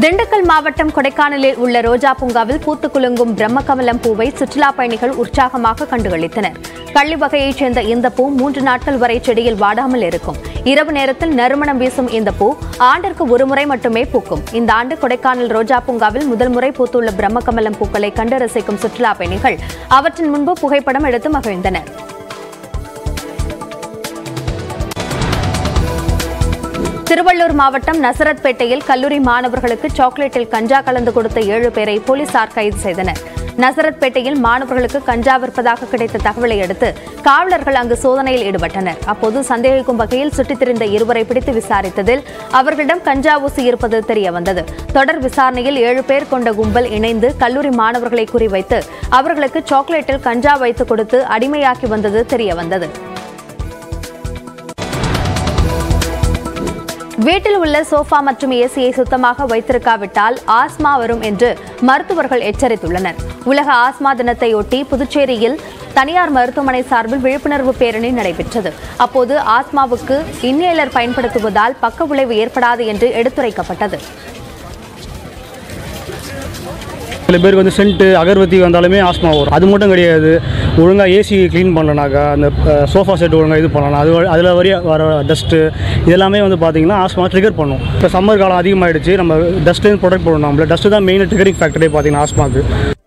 திண்டுக்கல் மாவட்டம் கொடைக்கானலில் உள்ள ரோஜா பூங்காவில் பூத்து குலுங்கும் பிரம்மகமலம் பூவை சுற்றுலா பயணிகள் உற்சாகமாக கண்டுகளித்தனர் கள்ளி வகையைச் சேர்ந்த இந்த பூ மூன்று நாட்கள் வரை செடியில் வாடாமல் இருக்கும் இரவு நேரத்தில் நறுமணம் வீசும் இந்த பூ ஆண்டிற்கு ஒருமுறை மட்டுமே பூக்கும் இந்த ஆண்டு கொடைக்கானல் ரோஜா பூங்காவில் முதல் முறை பூத்துள்ள பிரம்மகமலம் பூக்களை கண்டு ரசிக்கும் சுற்றுலா பயணிகள் அவற்றின் முன்பு புகைப்படம் எடுத்து மகிழ்ந்தனர் திருவள்ளூர் மாவட்டம் நசரத்பேட்டையில் கல்லூரி மாணவர்களுக்கு சாக்லேட்டில் கஞ்சா கலந்து கொடுத்த ஏழு பேரை போலீசார் கைது செய்தனர் நசரத்பேட்டையில் மாணவர்களுக்கு கஞ்சா விற்பதாக கிடைத்த தகவலை அடுத்து காவலர்கள் அங்கு சோதனையில் ஈடுபட்டனர் அப்போது சந்தேகிக்கும் வகையில் சுற்றித் திரிந்த இருவரை பிடித்து விசாரித்ததில் அவர்களிடம் கஞ்சா ஊசி இருப்பது தெரியவந்தது தொடர் விசாரணையில் ஏழு பேர் கொண்ட கும்பல் இணைந்து கல்லூரி மாணவர்களை குறிவைத்து அவர்களுக்கு சாக்லேட்டில் கஞ்சா வைத்து கொடுத்து அடிமையாக்கி வந்தது தெரியவந்தது வீட்டில் உள்ள சோஃபா மற்றும் ஏசியை சுத்தமாக வைத்திருக்காவிட்டால் ஆஸ்மா வரும் என்று மருத்துவர்கள் எச்சரித்துள்ளனர் உலக ஆஸ்மா தினத்தையொட்டி புதுச்சேரியில் தனியார் மருத்துவமனை சார்பில் விழிப்புணர்வு பேரணி நடைபெற்றது அப்போது ஆஸ்மாவுக்கு இன்னேலர் பயன்படுத்துவதால் பக்க விளைவு ஏற்படாது என்று எடுத்துரைக்கப்பட்டது சில பேருக்கு வந்து சென்ட்டு அகர்பத்தி வந்தாலுமே ஆஸ்மா வரும் அது மட்டும் கிடையாது ஒழுங்காக ஏசி க்ளீன் பண்ணலனாக்கா அந்த சோஃபா செட் ஒழுங்காக இது பண்ணலாம் அது வ- அதில் வரைய வர டஸ்ட்டு இதெல்லாமே வந்து பார்த்தீங்கன்னா ஆஸ்மா ட்ரிகர் பண்ணும் இப்போ சம்மர் காலம் அதிகமாகிடுச்சு நம்ம டஸ்ட்லேருந்து ப்ரொடெக்ட் பண்ணணும் நம்மள டஸ்ட்டு தான் மெயின் ட்ரிகரிங் ஃபேக்டரே பார்த்தீங்கன்னா ஆஸ்மாக்கு